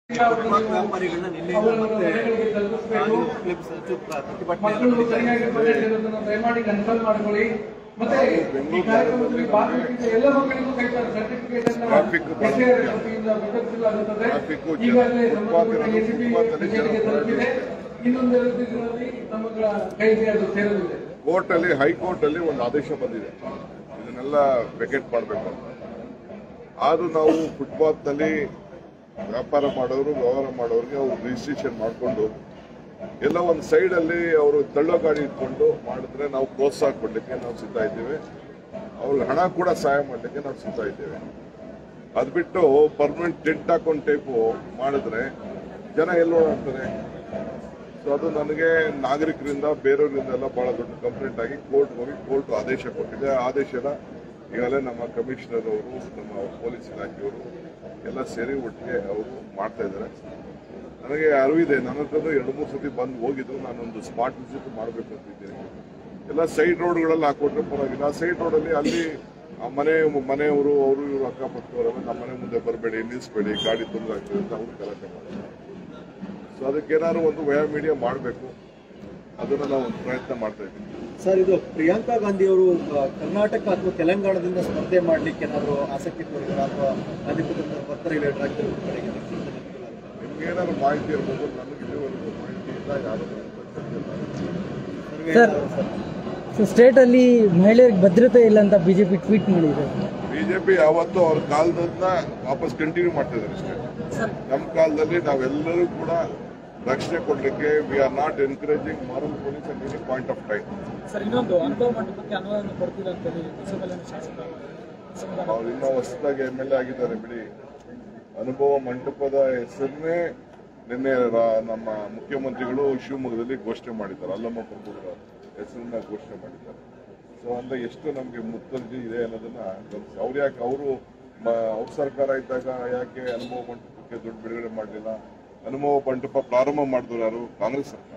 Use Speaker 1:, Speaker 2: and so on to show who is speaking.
Speaker 1: footpath ವ್ಯಾಪಾರಿಗಳನ್ನ ನಿನ್ನೆಯಿಂದ ಮತ್ತೆ car, clips ಹಚ್ಚು ಪ್ರ- ಪ್ರತಿಭಟನೆ
Speaker 2: ಮಕ್ಕಳು ಸರಿಯಾಗಿ ಬಂದಿರೋದನ್ನ ದಯಮಾಡಿ ಕನ್ಫರ್ಮ್ ಮಾಡ್ಕೊಳ್ಳಿ ಮತ್ತೆ ಈ ಕಾರ್ಯಕ್ರಮದಲ್ಲಿ ಭಾಗವಹಿಸಿದ ಎಲ್ಲ ಮಕ್ಕಳಿಗೂ ಕೈ ಸರ್ಟಿಫಿಕೇಟ್ ಅನ್ನ
Speaker 3: Traffic
Speaker 2: SAR ವತಿಯಿಂದ ವಿತರಿಸಲಾಗುತ್ತದೆ
Speaker 3: Traffic ಜನ
Speaker 2: ಈಗಾಗಲೇ
Speaker 3: ಫುಟ್ಪಾತ್
Speaker 2: ಸಂಬಂಧಪಟ್ಟ
Speaker 3: ಇರೋದು
Speaker 2: ACP
Speaker 3: ಫುಟ್ಪಾತ್ ಅಲ್ಲಿ ಜನ
Speaker 2: ಕಚೇರಿಗೆ ತಲುಪಿದೆ ಇನ್ನೊಂದೆರಡು ದಿನಗಳಲ್ಲಿ ನಮ್ಮಗಳ ಕೈಗೆ ಅದು ಸೇರಲಿದೆ
Speaker 3: ಕೋರ್ಟ್ ಅಲ್ಲಿ ಹೈಕೋರ್ಟ್ ಅಲ್ಲಿ ಒಂದು ಆದೇಶ ಬಂದಿದೆ ಇದನ್ನೆಲ್ಲ ವೆಕೆಟ್ ಮಾಡಬೇಕು ಅಂತ ಆದ್ರೂ ನಾವು ಫುಟ್ಪಾತ್ ನಲ್ಲಿ ವ್ಯಾಪಾರ ಮಾಡೋರು ವ್ಯವಹಾರ ಮಾಡೋರಿಗೆ ಅವ್ರು ರಿಜಿಸ್ಟ್ರೇಷನ್ ಮಾಡಿಕೊಂಡು ಎಲ್ಲ ಒಂದು ಸೈಡ್ ಅಲ್ಲಿ ಅವರು ತಳ್ಳೋ ಗಾಡಿ ಇಟ್ಕೊಂಡು ಮಾಡಿದ್ರೆ ನಾವು ಪ್ರೋತ್ಸಾಹ ಕೊಡ್ಲಿಕ್ಕೆ ನಾವು ಸಿದ್ಧ ಇದ್ದೇವೆ ಅವ್ರಿಗೆ ಹಣ ಕೂಡ ಸಹಾಯ ಮಾಡ್ಲಿಕ್ಕೆ ನಾವು ಸಿದ್ಧ ಇದ್ದೇವೆ ಅದ್ ಬಿಟ್ಟು ಪರ್ಮನೆಂಟ್ ಟೆಂಟ್ ಹಾಕೊಂಡ್ ಟೈಪು ಮಾಡಿದ್ರೆ ಜನ ಎಲ್ಲಿ ಓಡಾಡ್ತಾರೆ ಸೊ ಅದು ನನಗೆ ನಾಗರಿಕರಿಂದ ಬೇರೆಯವರಿಂದ ಎಲ್ಲ ಬಹಳ ದೊಡ್ಡ ಕಂಪ್ಲೇಂಟ್ ಆಗಿ ಕೋರ್ಟ್ ಹೋಗಿ ಕೋರ್ಟ್ ಆದೇಶ ಕೊಟ್ಟಿದೆ ಆ ಆದೇಶನ ಈಗಲೇ ನಮ್ಮ ಕಮಿಷನರ್ ಅವರು ನಮ್ಮ ಪೊಲೀಸ್ ಇಲಾಖೆಯವರು ಎಲ್ಲ ಸೇರಿ ಒಟ್ಟಿಗೆ ಅವರು ಮಾಡ್ತಾ ಇದ್ದಾರೆ ನನಗೆ ಅರಿವಿದೆ ನನ್ನ ಹತ್ರ ಎರಡು ಮೂರು ಸತಿ ಬಂದು ಹೋಗಿದ್ದು ನಾನೊಂದು ಸ್ಪಾಟ್ ವಿಸಿಟ್ ಮಾಡಬೇಕು ಅಂತಿದ್ದೀನಿ ಎಲ್ಲ ಸೈಡ್ ರೋಡ್ಗಳಲ್ಲಿ ಹಾಕೊಟ್ರೆ ಪರವಾಗಿಲ್ಲ ಆ ಸೈಡ್ ರೋಡಲ್ಲಿ ಅಲ್ಲಿ ಆ ಮನೆ ಮನೆಯವರು ಅವರು ಇವರು ಅಕ್ಕಪಕ್ಕದವರೆಲ್ಲ ನಮ್ಮ ಮನೆ ಮುಂದೆ ಬರಬೇಡಿ ನಿಲ್ಲಿಸ್ಬೇಡಿ ಗಾಡಿ ತುಂಬಿದಾಗ್ತದೆ ಅಂತ ಅವರು ಗಲಾಟೆ ಮಾಡ್ತಾರೆ ಸೊ ಅದಕ್ಕೆ ಏನಾದ್ರು ಒಂದು ವಯ ಮೀಡಿಯಾ ಮಾಡಬೇಕು ಅದನ್ನ ನಾವು ಒಂದು ಪ್ರಯತ್ನ ಮಾಡ್ತಾ ಇದ್ದೀವಿ
Speaker 1: ಸರ್ ಇದು ಪ್ರಿಯಾಂಕಾ ಗಾಂಧಿ ಅವರು ಆ, ಕರ್ನಾಟಕ ಅಥವಾ ತೆಲಂಗಾಣದಿಂದ ಸ್ಪರ್ಧೆ ಮಾಡ್ಲಿಕ್ಕೆ ಏನಾದ್ರು ಆಸಕ್ತಿ ತೋರಿದ್ರ ಅಥವಾ ಅಧಿಕೃತ ಪತ್ರ ಲೇಟರ್ ಆಗಿರೋ ಕಡೆಗೆ
Speaker 3: ನಿಮ್ಗೆ ಏನಾದ್ರು ಮಾಹಿತಿ ಇರ್ಬೋದು ನನಗೆ ಇಲ್ಲಿವರೆಗೂ ಮಾಹಿತಿ ಇಲ್ಲ ಯಾರು
Speaker 4: ಸರ್ ಸರ್ ಸ್ಟೇಟ್ ಅಲ್ಲಿ ಮಹಿಳೆಯರಿಗೆ ಭದ್ರತೆ ಇಲ್ಲ ಅಂತ ಬಿಜೆಪಿ ಟ್ವೀಟ್ ಮಾಡಿದೆ
Speaker 3: ಬಿಜೆಪಿ ಯಾವತ್ತೂ ಅವ್ರ ಕಾಲದನ್ನ ವಾಪಸ್ ಕಂಟಿನ್ಯೂ ಮಾಡ್ತಿದ್ದಾರೆ ಅಷ್ಟೇ ನಮ್ಮ ಕಾಲದಲ್ಲಿ ನಾವೆಲ್ಲರೂ ಕೂಡ ರಕ್ಷಣೆ ಕೊಡ್ಲಿಕ್ಕೆ we are not encouraging moral police at any point of time
Speaker 5: sir ಇನ್ನೊಂದು ಅನುಭವ ಮಂಟಪಕ್ಕೆ ಅನುದಾನ ಕೊಡ್ತೀರಾ ಅಂತೇಳಿ ಹೊಸಬೆಲ್ಲ ಶಾಸಕ ಅಸಮಾಧಾನ
Speaker 3: ಅವ್ರು ಇನ್ನೂ ಹೊಸದಾಗಿ ಎಮ್ ಎಲ್ ಎ ಆಗಿದ್ದಾರೆ ಬಿಡಿ ಅನುಭವ ಮಂಟಪದ ಹೆಸರನ್ನೇ ನಿನ್ನೆ ರಾ- ನಮ್ಮ ಮುಖ್ಯಮಂತ್ರಿಗಳು ಶಿವಮೊಗ್ಗದಲ್ಲಿ ಘೋಷಣೆ ಮಾಡಿದ್ದಾರೆ ಅಲ್ಲಮ್ಮ ಪ್ರಭುಗಳ ಹೆಸರನ್ನ ಘೋಷಣೆ ಮಾಡಿದ್ದಾರೆ ಸೊ ಅಂದ್ರೆ ಎಷ್ಟು ನಮಗೆ ಮುತ್ತರ್ಜಿ ಇದೆ ಅನ್ನೋದನ್ನ ಗಮನಿಸಿ ಅವ್ರು ಯಾಕೆ ಅವರು ಅವ್ರ ಸರ್ಕಾರ ಇದ್ದಾಗ ಯಾಕೆ ಅನುಭವ ಮಂಟಪಕ್ಕೆ ದುಡ್ಡು ಬಿಡುಗಡೆ ಮಾಡಲಿಲ್ಲ ಅನುಭವ ಮಂಟಪ ಪ್ರಾರಂಭ ಮಾಡಿದ್ರು ಯಾರು ಕಾಂಗ್ರೆಸ್ ಸರ್ಕಾರ